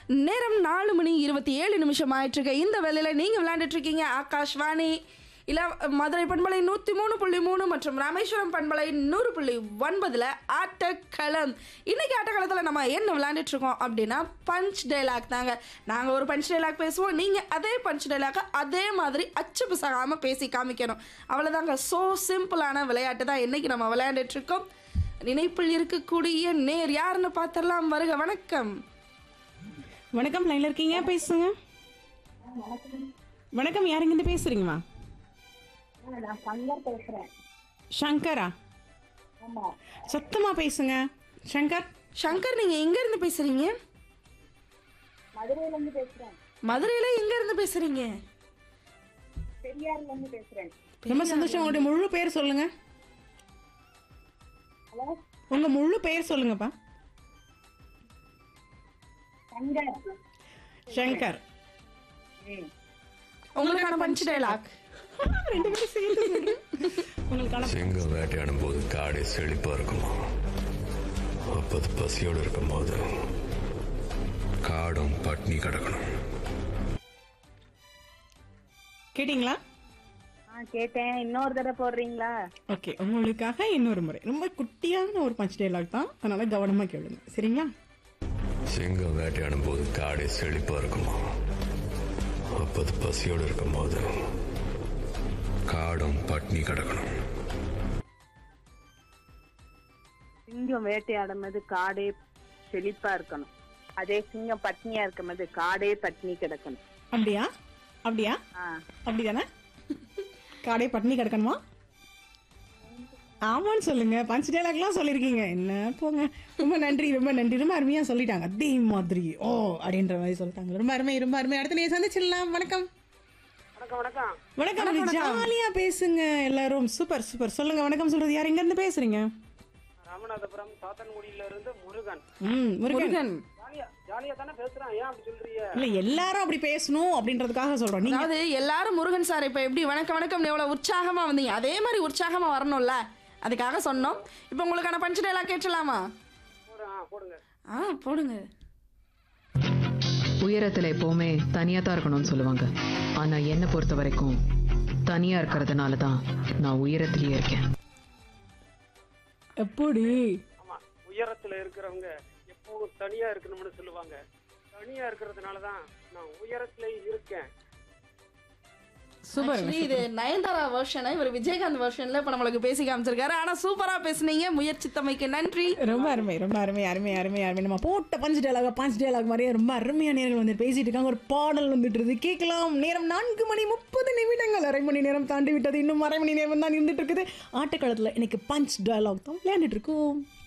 நேரம் நாலு மணி இருபத்தி ஏழு நிமிஷம் ஆயிட்டிருக்கு இந்த வேலையில் நீங்கள் விளையாண்டுட்டு இருக்கீங்க ஆகாஷ்வாணி இல்லை மதுரை பண்பலை நூற்றி மூணு புள்ளி மூணு மற்றும் ராமேஸ்வரம் பண்பலை நூறு புள்ளி ஒன்பதில் ஆட்டக்களம் இன்னைக்கு ஆட்டக்களத்தில் நம்ம என்ன விளையாண்டுட்டு இருக்கோம் அப்படின்னா பஞ்ச் டைலாக் தாங்க நாங்கள் ஒரு பஞ்ச் டைலாக் பேசுவோம் நீங்கள் அதே பஞ்ச் டைலாக்கை அதே மாதிரி அச்சு பிசகாமல் பேசி காமிக்கணும் அவ்வளோதாங்க ஸோ சிம்பிளான விளையாட்டு தான் இன்னைக்கு நம்ம விளையாண்டுட்டு இருக்கோம் நினைப்பில் இருக்கக்கூடிய நேர் யாருன்னு பார்த்துடலாம் வருக வணக்கம் வணக்கம் லைன்ல இருக்கீங்க பேசுங்க வணக்கம் யாருங்க இருந்து பேசுறீங்கம்மா நான் சங்கர் பேசுறேன் சங்கரா ஆமா சத்தமா பேசுங்க சங்கர் சங்கர் நீங்க எங்க இருந்து பேசுறீங்க மதுரையில இருந்து பேசுறேன் மதுரையில எங்க இருந்து பேசுறீங்க பெரியார்ல இருந்து பேசுறேன் ரொம்ப சந்தோஷம் உங்களுடைய முழு பேர் சொல்லுங்க ஹலோ உங்க முழு பேர் சொல்லுங்கப்பா சங்கர் சங்கர் ம். உங்களுக்கான பஞ்ச் டைலாக் ரெண்டு பேரும் சேர்த்து சொல்லுங்க. உங்களுக்கான சிங்கம் வேட்டையாடும் போது காடே செழிப்பா இருக்குமா அப்பது பசியோடு இருக்கும்போது காடும் பட்னி கிடக்கணும் கேட்டிங்களா ஆ கேட்டேன் இன்னொரு தடவை போடுறீங்களா ஓகே உங்களுக்காக இன்னொரு முறை ரொம்ப குட்டியான ஒரு பஞ்ச் டைலாக் தான் அதனால கவனமா கேளுங்க சரிங்களா சிங்கம் வேட்டையாடும் போது காடே செழிப்பா இருக்குமா அப்பது பசியோடு இருக்கும்போது காடும் பட்னி கிடக்கணும் சிங்கம் வேட்டையாடும் போது காடே செழிப்பா இருக்கணும் அதே சிங்கம் பட்னியா இருக்கும் போது காடே பட்னி கிடக்கணும் அப்படியா அப்படியா ஆ அப்படிதானே காடை பட்னி கிடக்கணுமா ஆமான்னு சொல்லுங்க பஞ்ச் டைலாக்லாம் சொல்லியிருக்கீங்க என்ன போங்க ரொம்ப நன்றி ரொம்ப நன்றி ரொம்ப அருமையா சொல்லிட்டாங்க அதே மாதிரி ஓ அப்படின்ற மாதிரி சொல்லிட்டாங்க ரொம்ப அருமை ரொம்ப அருமை அடுத்து நீ சந்திச்சிடலாம் வணக்கம் வணக்கம் வணக்கம் வணக்கம் ஜாலியா பேசுங்க எல்லாரும் சூப்பர் சூப்பர் சொல்லுங்க வணக்கம் சொல்றது யார் எங்க இருந்து பேசுறீங்க ராமநாதபுரம் சாத்தன்குடியில இருந்து முருகன் ம் முருகன் முருகன் ஜாலியா ஜாலியா தானே பேசுறான் ஏன் அப்படி சொல்றீங்க இல்ல எல்லாரும் அப்படி பேசணும் அப்படின்றதுக்காக சொல்றோம் நீங்க அதாவது எல்லாரும் முருகன் சார் இப்ப எப்படி வணக்கம் வணக்கம் எவ்வளவு உற்சாகமா வந்தீங்க அதே மாதிரி உற்சாகமா வரணும்ல அதுக்காக சொன்னோம் இப்போ உங்களுக்கான பஞ்ச் டைலாக் கேட்டலாமா போடு, ஆ, போடுங்க ஆ போடுங்க உயரத்துல எப்பவுமே தனியா தான் இருக்கணும்னு சொல்லுவாங்க ஆனா என்னை பொறுத்த வரைக்கும் தனியா இருக்கிறதுனால தான் நான் உயரத்திலேயே இருக்கேன் எப்படி ஆமா உயரத்துல இருக்கிறவங்க எப்பவும் தனியா இருக்கணும்னு சொல்லுவாங்க தனியா இருக்கிறதுனால தான் நான் உயரத்துல இருக்கேன் சூப்பர் Actually, இது நயன்தாரா வெர்ஷனை இவர் விஜயகாந்த் வெர்ஷன்ல இப்ப நம்மளுக்கு பேசி காமிச்சிருக்காரு ஆனா சூப்பரா பேசுனீங்க முயற்சித்தமைக்கு நன்றி ரொம்ப அருமை ரொம்ப அருமை அருமை அருமை அருமை நம்ம போட்ட பஞ்ச் டயலாக் பஞ்ச் டயலாக் மாதிரியே ரொம்ப அருமையான நேரங்கள் வந்து பேசிட்டு இருக்காங்க ஒரு பாடல் வந்துட்டு இருக்கு கேட்கலாம் நேரம் நான்கு மணி முப்பது நிமிடங்கள் அரை மணி நேரம் தாண்டி விட்டது இன்னும் அரை மணி நேரம் தான் இருந்துட்டு இருக்குது ஆட்டக்காலத்தில் இன்னைக்கு பஞ்ச் டயலாக் தான் விளையாண்டுட்டு இருக்கோம்